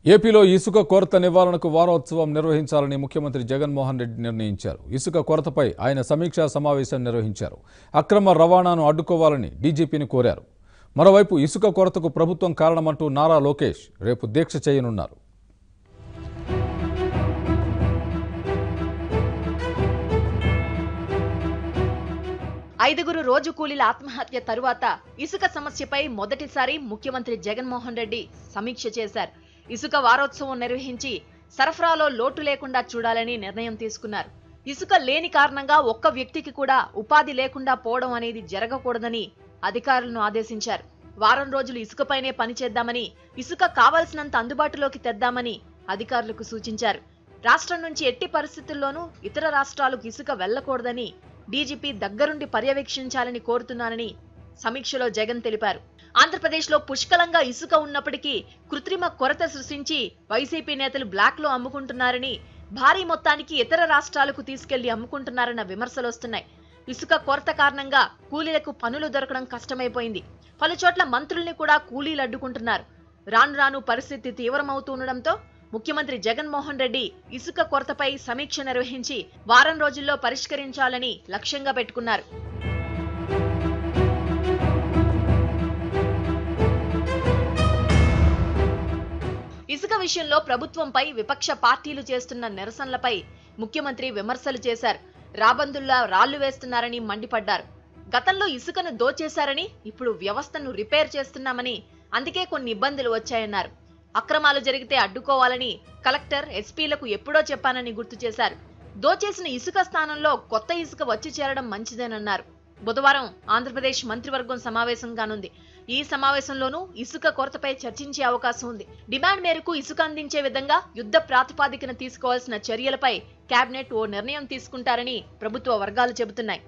ఏపీలో ఇసుక కొరత నివారణకు వారోత్సవం నిర్వహించాలని ముఖ్యమంత్రి జగన్మోహన్ రెడ్డి నిర్ణయించారు ఇసుక కొరతపై ఆయన సమీక్షా సమావేశం నిర్వహించారు అక్రమ రవాణాను అడ్డుకోవాలని డీజీపీని కోరారు మరోవైపు ఇసుక కొరతకు ప్రభుత్వం కారణమంటూ నారా లోకేష్ రేపు దీక్ష చేయనున్నారు ఐదుగురు రోజు కూలీల ఆత్మహత్య తరువాత ఇసుక సమస్యపై మొదటిసారి ముఖ్యమంత్రి జగన్మోహన్ రెడ్డి సమీక్ష చేశారు ఇసుక వారోత్సవం నిర్వహించి సరఫరాలో లోటు లేకుండా చూడాలని నిర్ణయం తీసుకున్నారు ఇసుక లేని కారణంగా ఒక్క వ్యక్తికి కూడా ఉపాధి లేకుండా పోవడం అనేది జరగకూడదని అధికారులను ఆదేశించారు వారం రోజులు ఇసుకపైనే పనిచేద్దామని ఇసుక కావలసినంత అందుబాటులోకి తెద్దామని అధికారులకు సూచించారు రాష్ట్రం నుంచి ఎట్టి పరిస్థితుల్లోనూ ఇతర రాష్ట్రాలకు ఇసుక వెళ్లకూడదని డీజీపీ దగ్గరుండి పర్యవేక్షించాలని కోరుతున్నానని సమీక్షలో జగన్ తెలిపారు ఆంధ్రప్రదేశ్లో పుష్కలంగా ఇసుక ఉన్నప్పటికీ కృత్రిమ కొరత సృష్టించి వైసీపీ నేతలు బ్లాక్ లో అమ్ముకుంటున్నారని భారీ మొత్తానికి ఇతర రాష్ట్రాలకు తీసుకెళ్లి అమ్ముకుంటున్నారన్న విమర్శలు వస్తున్నాయి ఇసుక కొరత కారణంగా కూలీలకు పనులు దొరకడం కష్టమైపోయింది పలు చోట్ల మంత్రుల్ని కూడా కూలీలు అడ్డుకుంటున్నారు రాను రాను పరిస్థితి తీవ్రమవుతుండటంతో ముఖ్యమంత్రి జగన్మోహన్ రెడ్డి ఇసుక కొరతపై సమీక్ష నిర్వహించి వారం రోజుల్లో పరిష్కరించాలని లక్ష్యంగా పెట్టుకున్నారు ఇసుక విషయంలో ప్రభుత్వంపై విపక్ష పార్టీలు చేస్తున్న నిరసనలపై ముఖ్యమంత్రి విమర్శలు చేశారు రాబందుల్లా రాళ్లు వేస్తున్నారని మండిపడ్డారు గతంలో ఇసుకను దోచేశారని ఇప్పుడు వ్యవస్థను రిపేర్ చేస్తున్నామని అందుకే కొన్ని ఇబ్బందులు వచ్చాయన్నారు అక్రమాలు జరిగితే అడ్డుకోవాలని కలెక్టర్ ఎస్పీలకు ఎప్పుడో చెప్పానని గుర్తు చేశారు దోచేసిన ఇసుక స్థానంలో కొత్త ఇసుక వచ్చి చేరడం మంచిదేనన్నారు బుధవారం ఆంధ్రప్రదేశ్ మంత్రివర్గం సమావేశం కానుంది ఈ సమావేశంలోనూ ఇసుక కొరతపై చర్చించే అవకాశం ఉంది డిమాండ్ మేరకు ఇసుక అందించే విధంగా యుద్ధ ప్రాతిపాదికన తీసుకోవాల్సిన చర్యలపై కేబినెట్ ఓ నిర్ణయం తీసుకుంటారని ప్రభుత్వ వర్గాలు చెబుతున్నాయి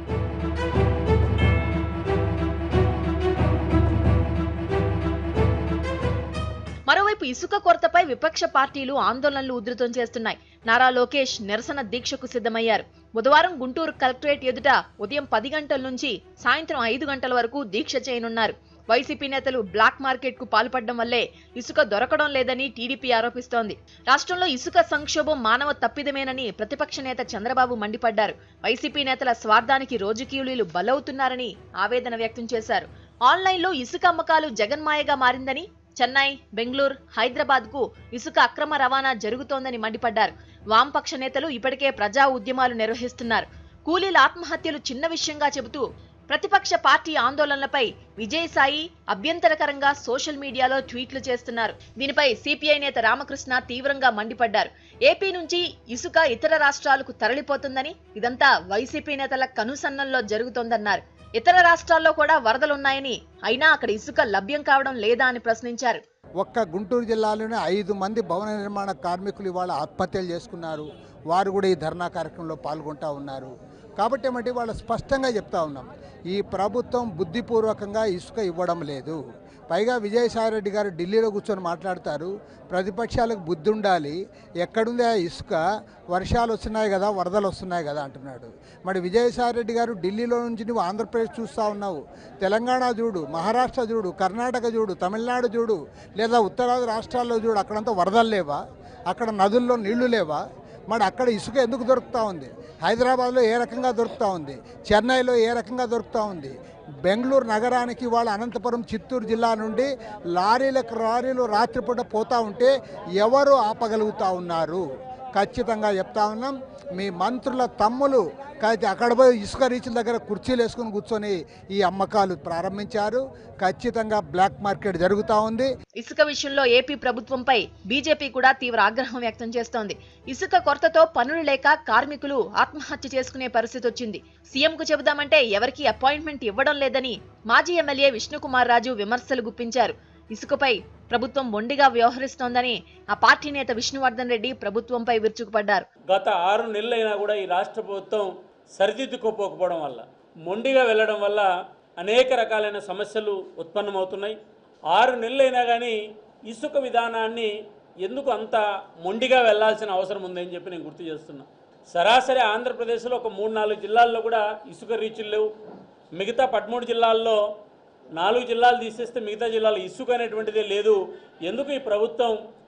మరోవైపు ఇసుక కొరతపై విపక్ష పార్టీలు ఆందోళనలు ఉధృతం చేస్తున్నాయి నారా లోకేష్ నిరసన దీక్షకు సిద్ధమయ్యారు బుధవారం గుంటూరు కలెక్టరేట్ ఎదుట ఉదయం పది గంటల నుంచి సాయంత్రం ఐదు గంటల వరకు దీక్ష చేయనున్నారు వైసీపీ నేతలు బ్లాక్ మార్కెట్ కు పాల్పడడం వల్లే ఇసుక దొరకడం లేదని టీడీపీ ఆరోపిస్తోంది రాష్ట్రంలో ఇసుక సంక్షోభం మానవ తప్పిదమేనని ప్రతిపక్ష నేత చంద్రబాబు మండిపడ్డారు వైసీపీ నేతల స్వార్థానికి రోజకీయులు బలవుతున్నారని ఆవేదన వ్యక్తం చేశారు ఆన్లైన్లో ఇసుక అమ్మకాలు జగన్మాయగా మారిందని చెన్నై బెంగళూరు హైదరాబాద్ కు ఇసుక అక్రమ రవాణా జరుగుతోందని మండిపడ్డారు వామపక్ష నేతలు ఇప్పటికే ప్రజా ఉద్యమాలు నిర్వహిస్తున్నారు కూలీల ఆత్మహత్యలు చిన్న విషయంగా చెబుతూ ప్రతిపక్ష పార్టీ ఆందోళనలపై విజయసాయి అభ్యంతరకరంగా సోషల్ మీడియాలో ట్వీట్లు చేస్తున్నారు దీనిపై సిపిఐ నేత రామకృష్ణ తీవ్రంగా మండిపడ్డారు ఏపీ నుంచి ఇసుక ఇతర రాష్ట్రాలకు తరలిపోతుందని ఇదంతా వైసీపీ నేతల కనుసన్నల్లో జరుగుతోందన్నారు ఇతర రాష్ట్రాల్లో కూడా వరదలున్నాయని అయినా అక్కడ ఇసుక లభ్యం కావడం లేదా అని ప్రశ్నించారు ఒక్క గుంటూరు జిల్లాలోనే ఐదు మంది భవన నిర్మాణ కార్మికులు ఇవాళ ఆత్మహత్యలు చేసుకున్నారు వారు కూడా ఈ ధర్నా కార్యక్రమంలో పాల్గొంటూ ఉన్నారు కాబట్టి ఏమంటే వాళ్ళు స్పష్టంగా చెప్తా ఉన్నాం ఈ ప్రభుత్వం బుద్ధిపూర్వకంగా ఇసుక ఇవ్వడం లేదు పైగా విజయసాయిరెడ్డి గారు ఢిల్లీలో కూర్చొని మాట్లాడతారు ప్రతిపక్షాలకు బుద్ధి ఉండాలి ఎక్కడుంది ఆ ఇసుక వర్షాలు వస్తున్నాయి కదా వరదలు వస్తున్నాయి కదా అంటున్నాడు మరి విజయసాయిరెడ్డి గారు ఢిల్లీలో నుంచి నువ్వు ఆంధ్రప్రదేశ్ చూస్తూ ఉన్నావు తెలంగాణ చూడు మహారాష్ట్ర చూడు కర్ణాటక చూడు తమిళనాడు చూడు లేదా ఉత్తరాది రాష్ట్రాల్లో చూడు అక్కడంతా వరదలు లేవా అక్కడ నదుల్లో నీళ్లు లేవా మరి అక్కడ ఇసుక ఎందుకు దొరుకుతూ ఉంది హైదరాబాద్లో ఏ రకంగా దొరుకుతూ ఉంది చెన్నైలో ఏ రకంగా దొరుకుతూ ఉంది బెంగళూరు నగరానికి వాళ్ళ అనంతపురం చిత్తూరు జిల్లా నుండి లారీలకు లారీలు రాత్రిపూట పోతూ ఉంటే ఎవరు ఆపగలుగుతూ ఉన్నారు ఖచ్చితంగా చెప్తా ఉన్నాం మీ మంత్రుల తమ్ములు కాకపోతే అక్కడ పోయి ఇసుక రీచ్ల దగ్గర కుర్చీలు వేసుకుని కూర్చొని ఈ అమ్మకాలు ప్రారంభించారు ఖచ్చితంగా బ్లాక్ మార్కెట్ జరుగుతూ ఉంది ఇసుక విషయంలో ఏపీ ప్రభుత్వంపై బీజేపీ కూడా తీవ్ర ఆగ్రహం వ్యక్తం చేస్తోంది ఇసుక కొరతతో పనులు లేక కార్మికులు ఆత్మహత్య చేసుకునే పరిస్థితి వచ్చింది సీఎంకు చెబుదామంటే ఎవరికీ అపాయింట్మెంట్ ఇవ్వడం లేదని మాజీ ఎమ్మెల్యే విష్ణుకుమార్ రాజు విమర్శలు గుప్పించారు ఇసుకపై ప్రభుత్వం మొండిగా వ్యవహరిస్తోందని ఆ పార్టీ నేత విష్ణువర్ధన్ రెడ్డి ప్రభుత్వంపై విరుచుకుపడ్డారు గత ఆరు నెలలైనా కూడా ఈ రాష్ట్ర ప్రభుత్వం సరిదిద్దుకోపోకపోవడం వల్ల మొండిగా వెళ్ళడం వల్ల అనేక రకాలైన సమస్యలు ఉత్పన్నమవుతున్నాయి ఆరు నెలలైనా కానీ ఇసుక విధానాన్ని ఎందుకు అంత మొండిగా వెళ్లాల్సిన అవసరం ఉందని చెప్పి నేను గుర్తు చేస్తున్నా సరాసరి ఆంధ్రప్రదేశ్లో ఒక మూడు నాలుగు జిల్లాల్లో కూడా ఇసుక రీచులు లేవు మిగతా పదమూడు జిల్లాల్లో నాలుగు జిల్లాలు తీసేస్తే మిగతా జిల్లాలో ఇసుక అనేటువంటిదే లేదు ఎందుకు ఈ ప్రభుత్వం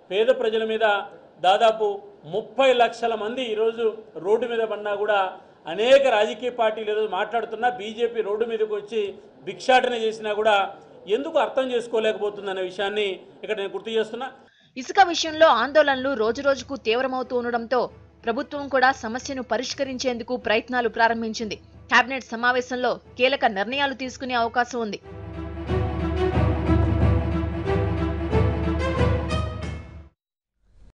పేద ప్రజల మీద దాదాపు ముప్పై లక్షల మంది ఈరోజు రోడ్డు మీద పడినా కూడా అనేక రాజకీయ పార్టీలు ఈరోజు మాట్లాడుతున్నా బీజేపీ రోడ్డు మీదకి వచ్చి భిక్షాటన చేసినా కూడా ఎందుకు అర్థం చేసుకోలేకపోతుందనే విషయాన్ని ఇక్కడ నేను గుర్తు చేస్తున్నా ఇసుక విషయంలో ఆందోళనలు రోజురోజుకు తీవ్రమవుతూ ఉండడంతో ప్రభుత్వం కూడా సమస్యను పరిష్కరించేందుకు ప్రయత్నాలు ప్రారంభించింది కేబినెట్ సమావేశంలో కీలక నిర్ణయాలు తీసుకునే అవకాశం ఉంది